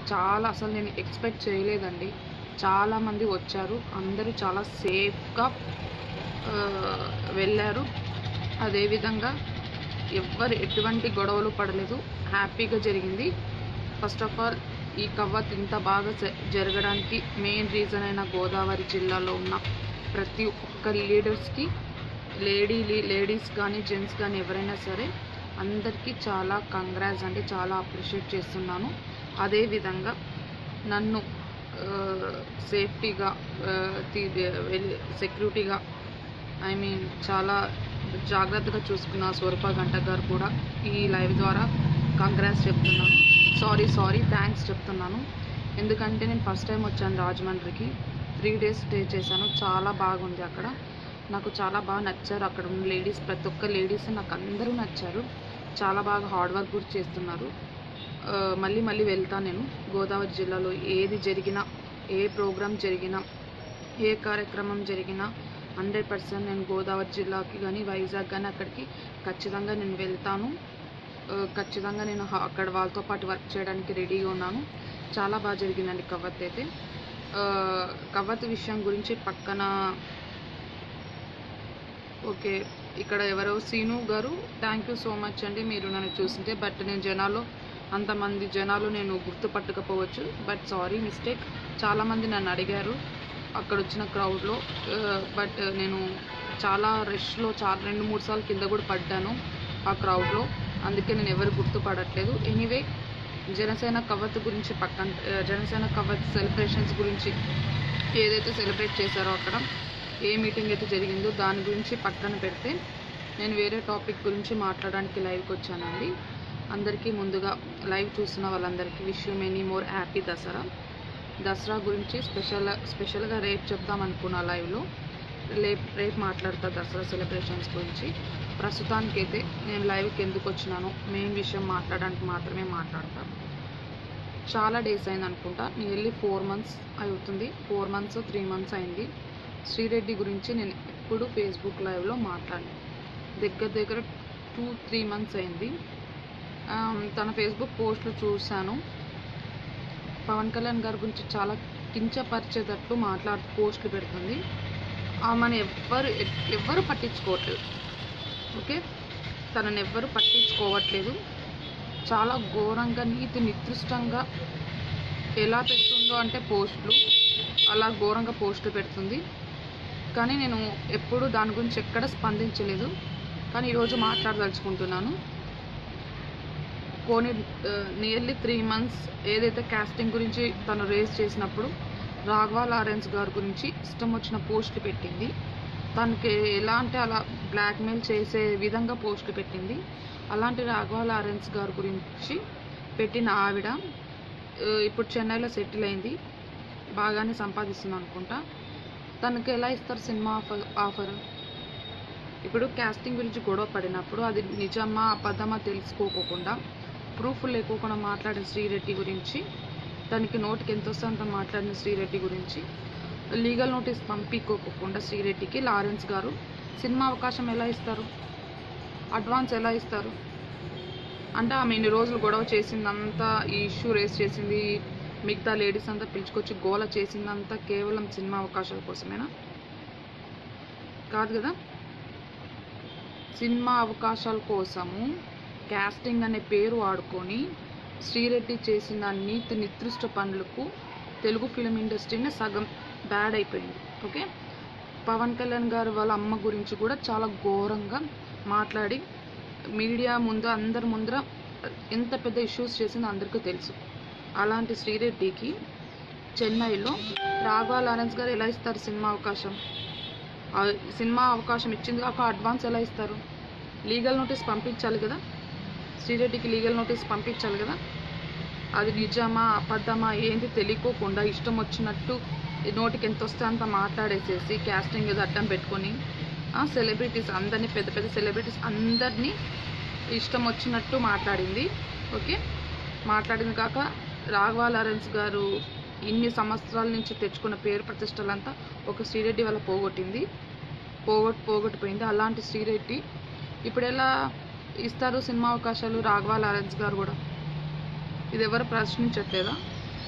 చాలా అసలు నేను ఎక్స్పెక్ట్ చేయలేదండి చాలామంది వచ్చారు అందరూ చాలా సేఫ్గా వెళ్ళారు అదేవిధంగా ఎవ్వరు ఎటువంటి గొడవలు పడలేదు హ్యాపీగా జరిగింది ఫస్ట్ ఆఫ్ ఆల్ ఈ కవ్వత్ ఇంత బాగా జ- జరగడానికి మెయిన్ రీజన్ అయిన గోదావరి జిల్లాలో ఉన్న ప్రతి ఒక్క లీడర్స్కి లేడీ లేడీస్ కానీ జెంట్స్ కానీ ఎవరైనా సరే అందరికీ చాలా కంగ్రాట్స్ అండి చాలా అప్రిషియేట్ చేస్తున్నాను అదేవిధంగా నన్ను సేఫ్టీగా సెక్యూరిటీగా ఐ మీన్ చాలా జాగ్రత్తగా చూసుకున్న స్వరూప గంట గారు కూడా ఈ లైవ్ ద్వారా కంగ్రాట్స్ చెప్తున్నాను సారీ సారీ థ్యాంక్స్ చెప్తున్నాను ఎందుకంటే నేను ఫస్ట్ టైం వచ్చాను రాజమండ్రికి త్రీ డేస్ స్టే చేశాను చాలా బాగుంది అక్కడ నాకు చాలా బాగా నచ్చారు అక్కడ ఉన్న లేడీస్ ప్రతి ఒక్క లేడీస్ నాకు అందరూ నచ్చారు చాలా బాగా హార్డ్ వర్క్ కూడా చేస్తున్నారు ఆ, మళ్ళీ మళ్ళీ వెళ్తాను నేను గోదావరి జిల్లాలో ఏది జరిగినా ఏ ప్రోగ్రాం జరిగినా ఏ కార్యక్రమం జరిగినా హండ్రెడ్ పర్సెంట్ నేను గోదావరి జిల్లాకి కానీ వైజాగ్ కానీ అక్కడికి ఖచ్చితంగా నేను వెళ్తాను ఆ, ఖచ్చితంగా నేను హ- అక్కడ వాళ్ళతో పాటు వర్క్ చేయడానికి రెడీగా ఉన్నాను చాలా బాగా జరిగిందండి కవత్ అయితే ఆ, కవత్ విషయం గురించి పక్కన ఓకే ఇక్కడ ఎవరో సీను గారు థ్యాంక్ యూ సో మచ్ అండి మీరు నన్ను చూసింటే బట్ నేను జనాలు అంతమంది జనాలు నేను గుర్తుపట్టకపోవచ్చు బట్ సారీ మిస్టేక్ చాలామంది నన్ను అడిగారు అక్కడ వచ్చిన క్రౌడ్లో బట్ నేను చాలా రష్లో చాలా రెండు మూడు సార్లు కింద కూడా పడ్డాను ఆ క్రౌడ్లో అందుకే నేను ఎవరు గుర్తుపడట్లేదు ఎనీవే జనసేన కవత్ గురించి పక్కన ఆ, జనసేన కవత్ సెలబ్రేషన్స్ గురించి ఏదైతే సెలబ్రేట్ చేశారో అక్కడ ఏ మీటింగ్ అయితే జరిగిందో దాని గురించి పక్కన పెడితే నేను వేరే టాపిక్ గురించి మాట్లాడడానికి లైవ్కి వచ్చానండి అందరికీ ముందుగా లైవ్ చూస్తున్న వాళ్ళందరికీ wish you many more happy Dasara Dasara గురించి స్పెషల్ స్పెషల్గా రేపు చెప్దాం అనుకున్నా లైవ్లో రేపు రేపు మాట్లాడతా దసరా సెలబ్రేషన్స్ గురించి ప్రస్తుతానికైతే నేను లైవ్కి ఎందుకు వచ్చినానో మెయిన్ విషయం మాట్లాడడానికి మాత్రమే మాట్లాడతాను చాలా డేస్ అయింది అనుకుంటా నేను వెళ్ళి ఫోర్ మంత్స్ అవుతుంది ఫోర్ మంత్స్ త్రీ మంత్స్ అయింది శ్రీరెడ్డి గురించి నేను ఎప్పుడు ఫేస్బుక్ లైవ్లో మాట్లాడాను దగ్గర దగ్గర టూ త్రీ మంత్స్ అయింది ఆమ్, తన ఫేస్బుక్ పోస్ట్లు చూశాను పవన్ కళ్యాణ్ గారి గురించి చాలా కించపరిచేటట్లు మాట్లాడు పోస్టులు పెడుతుంది ఆమెను ఎవ్వరు ఎవ్వరు పట్టించుకోవట్లేదు ఓకే తనని ఎవ్వరు పట్టించుకోవట్లేదు చాలా ఘోరంగా నీతి నికృష్టంగా ఎలా పెడుతుందో అంటే పోస్టులు అలా ఘోరంగా పోస్టులు పెడుతుంది కానీ నేను ఎప్పుడు దాని గురించి ఎక్కడ స్పందించలేదు కానీ ఈరోజు మాట్లాడదలుచుకుంటున్నాను పోనీ నియర్లీ త్రీ మంత్స్ ఏదైతే కాస్టింగ్ గురించి తను రేస్ చేసినప్పుడు రాఘవ లారెన్స్ గారి గురించి ఇష్టం వచ్చిన పోస్టులు పెట్టింది తనకి ఎలా అంటే అలా బ్లాక్మెయిల్ చేసే విధంగా పోస్టులు పెట్టింది అలాంటి రాఘవ లారెన్స్ గారి గురించి పెట్టిన ఆవిడ ఆ, ఇప్పుడు చెన్నైలో సెటిల్ అయింది బాగానే సంపాదిస్తుంది అనుకుంటా తనకి ఎలా ఇస్తారు సినిమా ఆఫర్ ఆఫర్ ఇప్పుడు కాస్టింగ్ గురించి గొడవ పడినప్పుడు అది నిజమా అబద్ధమా తెలుసుకోకుండా ప్రూఫ్ లేకోకుండా మాట్లాడిన శ్రీరెడ్డి గురించి తనకి నోటికి ఎంత వస్తే అంత మాట్లాడిన శ్రీరెడ్డి గురించి లీగల్ నోటీస్ పంపించుకోకుండా శ్రీరెడ్డికి లారెన్స్ గారు సినిమా అవకాశం ఎలా ఇస్తారు అడ్వాన్స్ ఎలా ఇస్తారు అంటే ఆమె ఇన్ని రోజులు గొడవ చేసిందంతా ఈ ఇష్యూ రేస్ చేసింది మిగతా లేడీస్ అంతా పిలుచుకొచ్చి గోల చేసిందంతా కేవలం సినిమా అవకాశాల కోసమేనా కాదు కదా సినిమా అవకాశాల కోసము కాస్టింగ్ అనే పేరు వాడుకొని శ్రీరెడ్డి చేసిన నీతి నికృష్ట పనులకు తెలుగు ఫిలిం ఇండస్ట్రీనే సగం బ్యాడ్ అయిపోయింది ఓకే పవన్ కళ్యాణ్ గారు వాళ్ళ అమ్మ గురించి కూడా చాలా ఘోరంగా మాట్లాడి మీడియా ముందు అందరి ముందర ఎంత పెద్ద ఇష్యూస్ చేసిందో అందరికీ తెలుసు అలాంటి శ్రీరెడ్డికి చెన్నైలో రాఘవ లారెన్స్ గారు ఎలా ఇస్తారు సినిమా అవకాశం ఆ సినిమా అవకాశం ఇచ్చింది కాక అడ్వాన్స్ ఎలా ఇస్తారు లీగల్ నోటీస్ పంపించాలి కదా శ్రీరెడ్డికి లీగల్ నోటీస్ పంపించాలి కదా అది నిజమా అబద్ధమా ఏంటి తెలియకోకుండా ఇష్టం వచ్చినట్టు ఈ నోటికి ఎంత వస్తే అంత మాట్లాడేసేసి క్యాస్టింగ్ ఏదో అడ్డం పెట్టుకొని సెలబ్రిటీస్ అందరినీ పెద్ద పెద్ద సెలబ్రిటీస్ అందరినీ ఇష్టం వచ్చినట్టు మాట్లాడింది ఓకే మాట్లాడింది కాక రాఘవ లారెన్స్ గారు ఇన్ని సంవత్సరాల నుంచి తెచ్చుకున్న పేరు ప్రతిష్టలంతా ఒక శ్రీరెడ్డి వల్ల పోగొట్టింది పోగొట్ పోగొట్టిపోయింది అలాంటి శ్రీరెడ్డి ఇప్పుడు ఎలా ఇస్తారు సినిమా అవకాశాలు రాఘవ లారెన్స్ గారు కూడా ఇది ఎవరు ప్రశ్నించట్లేదా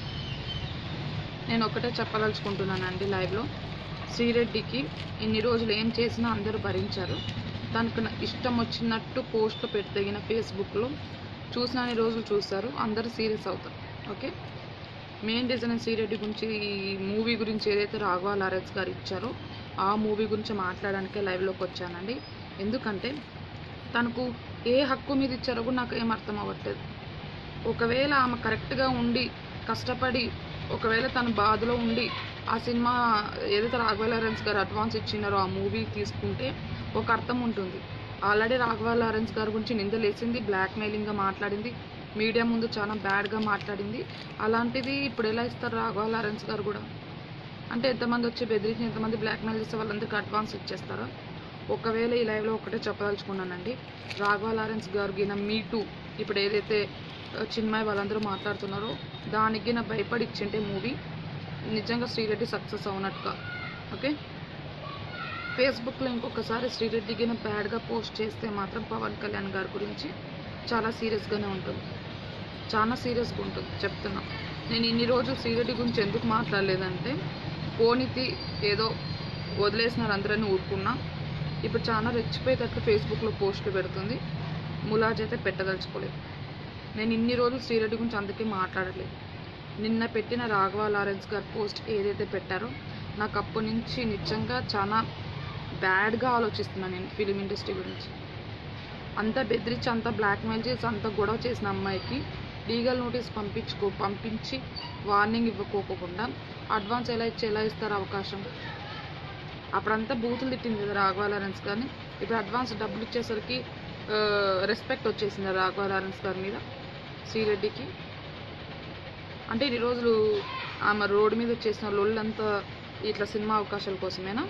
నేను ఒకటే చెప్పదలుచుకుంటున్నానండి లైవ్లో శ్రీరెడ్డికి ఇన్ని రోజులు ఏం చేసినా అందరూ భరించారు తనకు నా- ఇష్టం వచ్చినట్టు పోస్టులు పెట్టదగిన ఫేస్బుక్లో చూసిన రోజులు చూస్తారు అందరూ సీరియస్ అవుతారు ఓకే మెయిన్ రీజన్ శ్రీరెడ్డి గురించి ఈ మూవీ గురించి ఏదైతే రాఘవ లారెన్స్ గారు ఇచ్చారో ఆ మూవీ గురించి మాట్లాడడానికే లైవ్లోకి వచ్చానండి ఎందుకంటే తనకు ఏ హక్కు మీద ఇచ్చారో కూడా నాకు ఏం అర్థం అవ్వట్లేదు ఒకవేళ ఆమె కరెక్ట్గా ఉండి కష్టపడి ఒకవేళ తన బాధలో ఉండి ఆ సినిమా ఏదైతే రాఘవ లారెన్స్ గారు అడ్వాన్స్ ఇచ్చినారో ఆ మూవీ తీసుకుంటే ఒక అర్థం ఉంటుంది ఆల్రెడీ రాఘవ లారెన్స్ గారి గురించి నిందలేసింది బ్లాక్మెయిలింగ్గా మాట్లాడింది మీడియా ముందు చాలా బ్యాడ్గా మాట్లాడింది అలాంటిది ఇప్పుడు ఎలా ఇస్తారు రాఘవ లారెన్స్ గారు కూడా అంటే ఎంతమంది వచ్చి బెదిరించి ఎంతమంది బ్లాక్మెయిల్ చేస్తే వాళ్ళందరికీ అడ్వాన్స్ ఇచ్చేస్తారా ఒకవేళ ఈ లైవ్లో ఒకటే చెప్పదలుచుకున్నానండి రాఘవ లారెన్స్ గారు గిన మీ టూ ఇప్పుడు ఏదైతే ఆ, చిన్మయ్ వాళ్ళందరూ మాట్లాడుతున్నారో దానికి నా భయపడి ఇచ్చింటే మూవీ నిజంగా శ్రీరెడ్డి సక్సెస్ అవునట్టుగా ఓకే ఫేస్బుక్లో ఇంకొకసారి శ్రీరెడ్డి గిన బ్యాడ్గా పోస్ట్ చేస్తే మాత్రం పవన్ కళ్యాణ్ గారి గురించి చాలా సీరియస్గానే ఉంటుంది చాలా సీరియస్గా ఉంటుంది చెప్తున్నా నేను ఇన్ని రోజులు శ్రీరెడ్డి గురించి ఎందుకు మాట్లాడలేదంటే పోనీతి ఏదో వదిలేసినారు అందరని ఊరుకున్నా ఇప్పుడు చాలా రెచ్చిపోయేటట్టు ఫేస్బుక్లో పోస్టులు పెడుతుంది ములాజ్ అయితే పెట్టదలుచుకోలేదు నేను ఇన్ని రోజులు శ్రీరెడ్డి గురించి అందుకే మాట్లాడలేదు నిన్న పెట్టిన రాఘవ లారెన్స్ గారు పోస్ట్ ఏదైతే పెట్టారో నాకు అప్పటి నుంచి నిజంగా చాలా బ్యాడ్గా ఆలోచిస్తున్నాను నేను ఫిలిం ఇండస్ట్రీ గురించి అంత బెదిరించి అంత బ్లాక్మెయిల్ చేసి అంత గొడవ చేసిన అమ్మాయికి లీగల్ నోటీస్ పంపించుకో పంపించి వార్నింగ్ ఇవ్వకోకుండా అడ్వాన్స్ ఎలా ఇచ్చి ఎలా ఇస్తారు అవకాశం అప్పుడంతా బూతులు తిట్టింది కదా రాఘవ లారెన్స్ గారిని ఇప్పుడు అడ్వాన్స్ డబ్బులు ఇచ్చేసరికి రెస్పెక్ట్ వచ్చేసింది రాఘవ లారెన్స్ గారి మీద శ్రీరెడ్డికి అంటే ఇన్ని రోజులు ఆమె రోడ్డు మీద వచ్చేసిన లొల్లంతా ఇట్లా సినిమా అవకాశాల కోసమేనా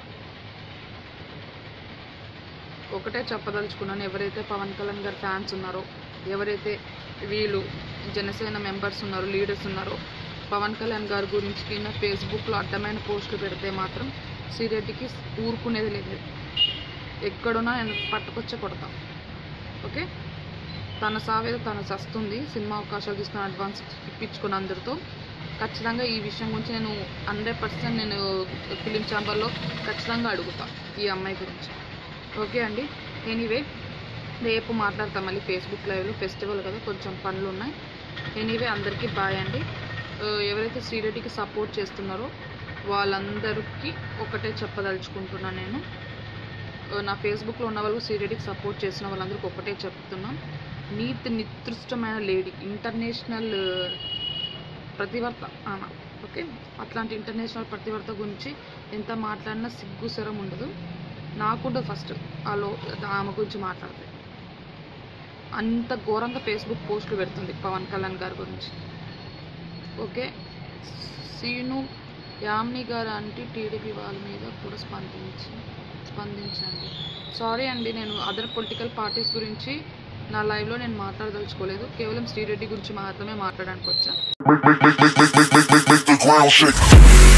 ఒకటే చెప్పదలుచుకున్నాను ఎవరైతే పవన్ కళ్యాణ్ గారి ఫ్యాన్స్ ఉన్నారో ఎవరైతే వీళ్ళు జనసేన మెంబర్స్ ఉన్నారో లీడర్స్ ఉన్నారో పవన్ కళ్యాణ్ గారి గురించి కింద ఫేస్బుక్లో అడ్డమైన పోస్టులు పెడితే మాత్రం శ్రీరెడ్డికి ఊరుకునేది లేదు ఎక్కడున్నా నేను పట్టుకొచ్చే కొడతాం ఓకే తన సావేదో తను సస్తుంది సినిమా అవకాశాలు తీసుకుని అడ్వాన్స్ ఇప్పించుకున్న అందరితో ఖచ్చితంగా ఈ విషయం గురించి నేను హండ్రెడ్ పర్సెంట్ నేను ఫిలిం ఛాంబర్లో ఖచ్చితంగా అడుగుతా ఈ అమ్మాయి గురించి ఓకే అండి ఎనీవే రేపు మాట్లాడతాం మళ్ళీ ఫేస్బుక్ లైవ్లో ఫెస్టివల్ కదా కొంచెం పనులు ఉన్నాయి ఎనీవే అందరికీ బాయ్ అండి ఆ, ఎవరైతే శ్రీరెడ్డికి సపోర్ట్ చేస్తున్నారో వాళ్ళందరికీ ఒకటే చెప్పదలుచుకుంటున్నాను నేను ఆ, నా ఫేస్బుక్లో ఉన్న వాళ్ళు శ్రీరెడ్డికి సపోర్ట్ చేసిన వాళ్ళందరికీ ఒకటే చెప్తున్నాం నీతి నికృష్టమైన లేడీ ఇంటర్నేషనల్ ప్రతివర్త ఆమె ఓకే అట్లాంటి ఇంటర్నేషనల్ ప్రతివర్త గురించి ఎంత మాట్లాడినా సిగ్గు శరం ఉండదు నాకుండదు ఫస్ట్ ఆలో ఆమె గురించి మాట్లాడితే అంత ఘోరంగా ఫేస్బుక్ పోస్టులు పెడుతుంది పవన్ కళ్యాణ్ గారి గురించి ఓకే సీను యామిని గారు అంటే టీడీపీ వాళ్ళ మీద కూడా స్పందించి స్పందించండి సారీ అండి నేను అదర్ పొలిటికల్ పార్టీస్ గురించి నా లైవ్లో నేను మాట్లాడదలుచుకోలేదు కేవలం శ్రీరెడ్డి గురించి మాత్రమే మాట్లాడడానికి వచ్చా make, make, make, make, make, make, make, make the ground shake.